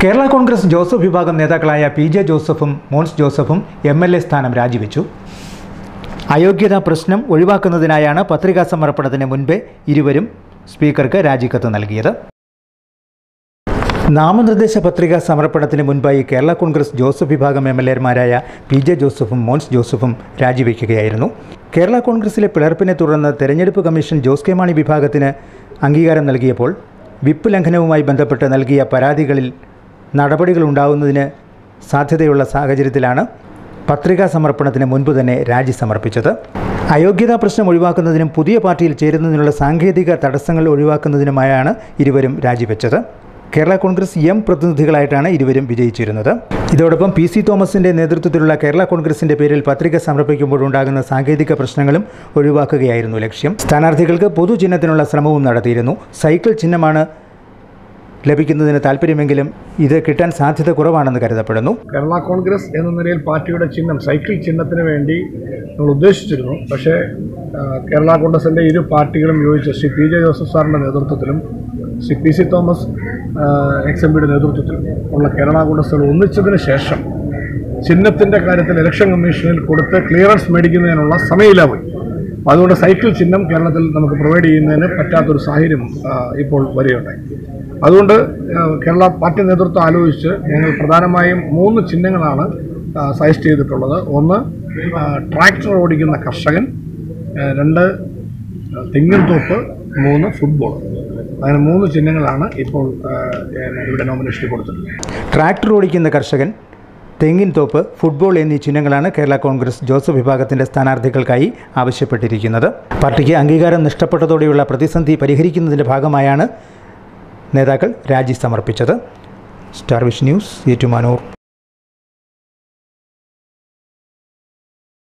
കേരള കോൺഗ്രസ് ജോസഫ് വിഭാഗം നേതാക്കളായ P J ജോസഫും മോൻസ് ജോസഫും എം എൽ എ സ്ഥാനം രാജിവെച്ചു അയോഗ്യതാ പ്രശ്നം ഒഴിവാക്കുന്നതിനായാണ് പത്രികാ സമർപ്പണത്തിന് മുൻപേ ഇരുവരും സ്പീക്കർക്ക് രാജിക്കത്ത് നൽകിയത് നാമനിർദ്ദേശ പത്രിക സമർപ്പണത്തിന് മുൻപായി കേരള കോൺഗ്രസ് ജോസഫ് വിഭാഗം എം എൽ എമാരായ പി ജെ ജോസഫും മോൻസ് ജോസഫും രാജിവെക്കുകയായിരുന്നു കേരള കോൺഗ്രസിലെ പിളർപ്പിനെ തുടർന്ന് തെരഞ്ഞെടുപ്പ് കമ്മീഷൻ ജോസ് കെ മാണി വിഭാഗത്തിന് അംഗീകാരം നൽകിയപ്പോൾ വിപ്പ് ലംഘനവുമായി ബന്ധപ്പെട്ട് നൽകിയ പരാതികളിൽ നടപടികൾ ഉണ്ടാവുന്നതിന് സാധ്യതയുള്ള സാഹചര്യത്തിലാണ് പത്രികാ സമർപ്പണത്തിന് മുൻപ് തന്നെ രാജി സമർപ്പിച്ചത് അയോഗ്യതാ പ്രശ്നം ഒഴിവാക്കുന്നതിനും പുതിയ പാർട്ടിയിൽ ചേരുന്നതിനുള്ള സാങ്കേതിക തടസ്സങ്ങൾ ഒഴിവാക്കുന്നതിനുമായാണ് ഇരുവരും രാജിവെച്ചത് കേരള കോൺഗ്രസ് എം പ്രതിനിധികളായിട്ടാണ് ഇരുവരും വിജയിച്ചിരുന്നത് ഇതോടൊപ്പം പി സി തോമസിന്റെ നേതൃത്വത്തിലുള്ള കേരള കോൺഗ്രസിന്റെ പേരിൽ പത്രിക സമർപ്പിക്കുമ്പോഴുണ്ടാകുന്ന സാങ്കേതിക പ്രശ്നങ്ങളും ഒഴിവാക്കുകയായിരുന്നു ലക്ഷ്യം സ്ഥാനാർത്ഥികൾക്ക് പൊതുചിഹ്നത്തിനുള്ള ശ്രമവും നടത്തിയിരുന്നു സൈക്കിൾ ചിഹ്നമാണ് ലഭിക്കുന്നതിന് താല്പര്യമെങ്കിലും ഇത് കിട്ടാൻ സാധ്യത കുറവാണെന്ന് കരുതപ്പെടുന്നു കേരള കോൺഗ്രസ് എന്ന നിലയിൽ പാർട്ടിയുടെ ചിഹ്നം സൈക്കിൾ ചിഹ്നത്തിന് വേണ്ടി നമ്മൾ ഉദ്ദേശിച്ചിരുന്നു പക്ഷേ ആ, കേരള കോൺഗ്രസിൻ്റെ ഇരു പാർട്ടികളും യോജിച്ച് ശ്രീ പി ജെ ജോസഫ് സാറിൻ്റെ നേതൃത്വത്തിലും Shri P C Thomas ex M പിയുടെ നേതൃത്വത്തിലും ഉള്ള കേരള കോൺഗ്രസുകൾ ഒന്നിച്ചതിന് ശേഷം ചിഹ്നത്തിൻ്റെ കാര്യത്തിൽ ഇലക്ഷൻ കമ്മീഷനിൽ കൊടുത്ത് ക്ലിയറൻസ് മേടിക്കുന്നതിനുള്ള സമയമില്ല പോയി അപ്പോൾ അതുകൊണ്ട് സൈക്കിൾ ചിഹ്നം കേരളത്തിൽ നമുക്ക് പ്രൊവൈഡ് ചെയ്യുന്നതിന് പറ്റാത്തൊരു സാഹചര്യം ആ, ഇപ്പോൾ വരികയുണ്ടായി അതുകൊണ്ട് ആ, കേരള പാർട്ടി നേതൃത്വം ആലോചിച്ച് ഞങ്ങൾ പ്രധാനമായും മൂന്ന് ചിഹ്നങ്ങളാണ് ആ, സജസ്റ്റ് ചെയ്തിട്ടുള്ളത് ഒന്ന് ആ, ട്രാക്ടർ ഓടിക്കുന്ന കർഷകൻ ആ, രണ്ട് ആ, തെങ്ങിൻതോപ്പ് മൂന്ന് ഫുട്ബോൾ അങ്ങനെ മൂന്ന് ചിഹ്നങ്ങളാണ് ഇപ്പോൾ ആ, ഇവിടെ നോമിനേഷൻ കൊടുത്തിട്ടുള്ളത് ട്രാക്ടർ ഓടിക്കുന്ന കർഷകൻ തെങ്ങിൻ തോപ്പ് ഫുട്ബോൾ എന്നീ ചിഹ്നങ്ങളാണ് കേരള കോൺഗ്രസ് ജോസഫ് വിഭാഗത്തിന്റെ സ്ഥാനാർത്ഥികൾക്കായി ആവശ്യപ്പെട്ടിരിക്കുന്നത് പാർട്ടിക്ക് അംഗീകാരം നഷ്ടപ്പെട്ടതോടെയുള്ള പ്രതിസന്ധി പരിഹരിക്കുന്നതിന്റെ ഭാഗമായാണ് നേതാക്കൾ രാജി സമർപ്പിച്ചത് സ്റ്റാർ വിഷ് ന്യൂസ് ഏറ്റുമാനൂർ